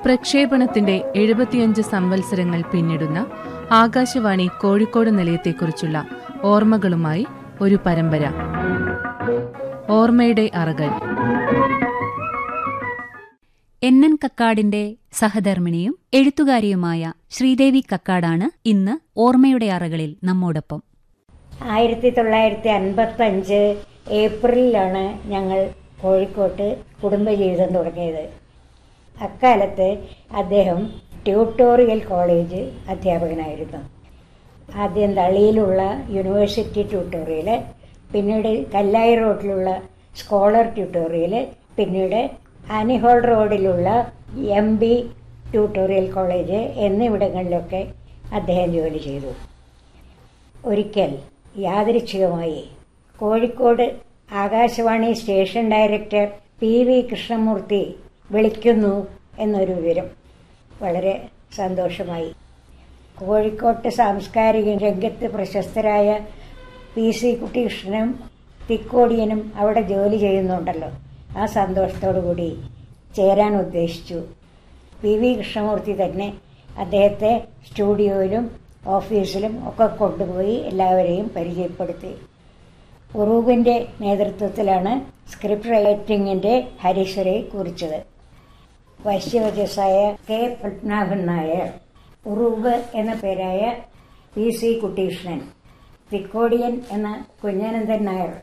പ്രക്ഷേപണത്തിന്റെ എഴുപത്തിയഞ്ച് സംവത്സരങ്ങൾ പിന്നിടുന്ന ആകാശവാണി കോഴിക്കോട് നിലയത്തെക്കുറിച്ചുള്ള ഓർമ്മകളുമായി ഒരു പരമ്പര ഓർമ്മയുടെ അറകൾ എൻ എൻ കക്കാടിന്റെ സഹധർമ്മിണിയും എഴുത്തുകാരിയുമായ ശ്രീദേവി കക്കാടാണ് ഇന്ന് ഓർമ്മയുടെ അറകളിൽ നമ്മോടൊപ്പം ആയിരത്തി തൊള്ളായിരത്തി അൻപത്തി അഞ്ച് ഏപ്രിലിലാണ് ഞങ്ങൾ കോഴിക്കോട്ട് കുടുംബജീവിതം തുടങ്ങിയത് അക്കാലത്ത് അദ്ദേഹം ട്യൂട്ടോറിയൽ കോളേജ് അധ്യാപകനായിരുന്നു ആദ്യം തളിയിലുള്ള യൂണിവേഴ്സിറ്റി ട്യൂട്ടോറിയൽ പിന്നീട് കല്ലായി റോഡിലുള്ള സ്കോളർ ട്യൂട്ടോറിയൽ പിന്നീട് ആനിഹോൾ റോഡിലുള്ള എം ബി ട്യൂട്ടോറിയൽ കോളേജ് എന്നിവിടങ്ങളിലൊക്കെ അദ്ദേഹം ജോലി ചെയ്തു ഒരിക്കൽ യാദൃച്ഛികമായി Kozhikode Akashvani station director P V Krishnamurthy വിളിക്കുന്നു എന്നൊരു വിവരം വളരെ സന്തോഷമായി കോഴിക്കോട്ട് സാംസ്കാരിക രംഗത്ത് പ്രശസ്തരായ പി സി കുട്ടികൃഷ്ണനും തിക്കോടിയനും അവിടെ ജോലി ചെയ്യുന്നുണ്ടല്ലോ ആ സന്തോഷത്തോടു കൂടി ചേരാൻ ഉദ്ദേശിച്ചു പി വി കൃഷ്ണമൂർത്തി തന്നെ അദ്ദേഹത്തെ സ്റ്റുഡിയോയിലും ഓഫീസിലും ഒക്കെ കൊണ്ടുപോയി എല്ലാവരെയും പരിചയപ്പെടുത്തി ഉറൂബിൻ്റെ നേതൃത്വത്തിലാണ് സ്ക്രിപ്റ്റ് റൈറ്റിംഗിൻ്റെ ഹരീശ്വരെ കുറിച്ചത് വശ്യവചസ്സായ കെ പത്മനാഭൻ നായർ ഉറൂബ് എന്ന പേരായ പി സി കുട്ടീഷ്ണൻ തിക്കോടിയൻ എന്ന കുഞ്ഞാനന്ദൻ നായർ